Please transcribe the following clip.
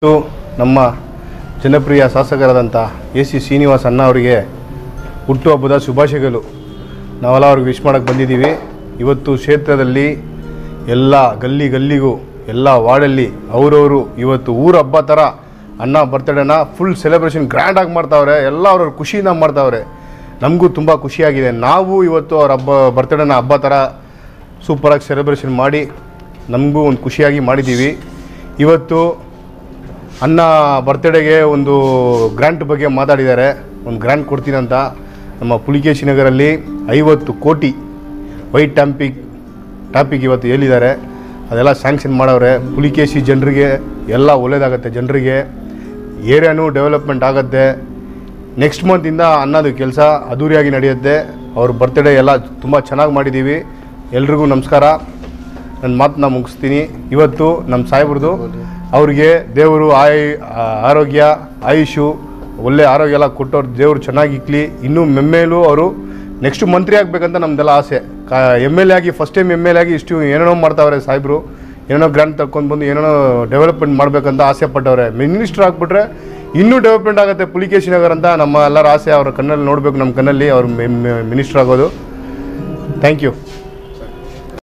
ಇವತ್ತು ನಮ್ಮ ಜನಪ್ರಿಯ ಶಾಸಕರಾದಂಥ ಎ ಸಿ ಶ್ರೀನಿವಾಸ್ ಅಣ್ಣ ಅವರಿಗೆ ಹುಟ್ಟುಹಬ್ಬದ ಶುಭಾಶಯಗಳು ನಾವೆಲ್ಲ ಅವ್ರಿಗೆ ವಿಶ್ ಮಾಡೋಕ್ಕೆ ಬಂದಿದ್ದೀವಿ ಇವತ್ತು ಕ್ಷೇತ್ರದಲ್ಲಿ ಎಲ್ಲ ಗಲ್ಲಿ ಗಲ್ಲಿಗೂ ಎಲ್ಲ ವಾರ್ಡಲ್ಲಿ ಅವರವರು ಇವತ್ತು ಊರ ಹಬ್ಬ ಥರ ಅಣ್ಣ ಬರ್ತಡೇನ ಫುಲ್ ಸೆಲೆಬ್ರೇಷನ್ ಗ್ರ್ಯಾಂಡಾಗಿ ಮಾಡ್ತಾವ್ರೆ ಎಲ್ಲ ಅವ್ರವ್ರ ಖುಷಿಯಿಂದ ಮಾಡ್ತಾವ್ರೆ ನಮಗೂ ತುಂಬ ಖುಷಿಯಾಗಿದೆ ನಾವು ಇವತ್ತು ಅವ್ರ ಹಬ್ಬ ಬರ್ತಡೇನ ಹಬ್ಬ ಥರ ಸೂಪರಾಗಿ ಸೆಲೆಬ್ರೇಷನ್ ಮಾಡಿ ನಮಗೂ ಒಂದು ಖುಷಿಯಾಗಿ ಮಾಡಿದ್ದೀವಿ ಇವತ್ತು ಅನ್ನ ಬರ್ತ್ಡೇಗೆ ಒಂದು ಗ್ರ್ಯಾಂಟ್ ಬಗ್ಗೆ ಮಾತಾಡಿದ್ದಾರೆ ಒಂದು ಗ್ರ್ಯಾಂಟ್ ಕೊಡ್ತೀನಂತ ನಮ್ಮ ಪುಲಿಕೇಶಿ ನಗರಲ್ಲಿ ಐವತ್ತು ಕೋಟಿ ವೈಟ್ ಟ್ಯಾಂಪಿಕ್ ಟಾಪಿಕ್ ಇವತ್ತು ಹೇಳಿದ್ದಾರೆ ಅದೆಲ್ಲ ಸ್ಯಾಂಕ್ಷನ್ ಮಾಡವ್ರೆ ಪುಲಿಕೇಶಿ ಜನರಿಗೆ ಎಲ್ಲ ಒಳ್ಳೇದಾಗತ್ತೆ ಜನರಿಗೆ ಏರಿಯಾನೂ ಡೆವಲಪ್ಮೆಂಟ್ ಆಗುತ್ತೆ ನೆಕ್ಸ್ಟ್ ಮಂತಿಂದ ಅನ್ನೋದು ಕೆಲಸ ಅದ್ದೂರಿಯಾಗಿ ನಡೆಯುತ್ತೆ ಅವ್ರ ಬರ್ತ್ಡೇ ಎಲ್ಲ ತುಂಬ ಚೆನ್ನಾಗಿ ಮಾಡಿದ್ದೀವಿ ಎಲ್ರಿಗೂ ನಮಸ್ಕಾರ ನನ್ನ ಮಾತನ್ನ ಮುಗಿಸ್ತೀನಿ ಇವತ್ತು ನಮ್ಮ ಸಾಹೇಬ್ರದ್ದು ಅವ್ರಿಗೆ ದೇವರು ಆಯ್ ಆ- ಆರೋಗ್ಯ ಆಯುಷು ಒಳ್ಳೆ ಆರೋಗ್ಯ ಎಲ್ಲ ಕೊಟ್ಟವ್ರು ದೇವರು ಚೆನ್ನಾಗಿಕ್ಲಿ ಇನ್ನೂ ಮೆಮ್ಮೇಲೂ ಅವರು ನೆಕ್ಸ್ಟ್ ಮಂತ್ರಿ ಆಗಬೇಕಂತ ನಮ್ದೆಲ್ಲ ಆಸೆ ಕಾ ಎಮ್ ಎಲ್ ಎ ಆಗಿ first time M L A ಆಗಿ ಇಷ್ಟು ಏನೇನೋ ಮಾಡ್ತಾವ್ರೆ ಸಾಹೇಬರು ಏನೇನೋ ಗ್ರಾಂಟ್ ತಗೊಂಡು ಬಂದು ಏನೇನೋ ಡೆವಲಪ್ಮೆಂಟ್ ಮಾಡಬೇಕಂತ ಆಸೆ ಪಟ್ಟವ್ರೆ ಮಿನಿಸ್ಟರ್ ಆಗಿಬಿಟ್ರೆ ಇನ್ನೂ ಡೆವಲಪ್ಮೆಂಟ್ ಆಗುತ್ತೆ ಪುಲಿಕೇಶಿ ನಗರ್ ಅಂತ ನಮ್ಮ ಎಲ್ಲರ ಆಸೆ ಅವ್ರ ಕಣ್ಣಲ್ಲಿ ನೋಡಬೇಕು ನಮ್ಮ ಕಣ್ಣಲ್ಲಿ ಅವ್ರು ಮಿನಿಸ್ಟರ್ ಆಗೋದು ಥ್ಯಾಂಕ್ ಯು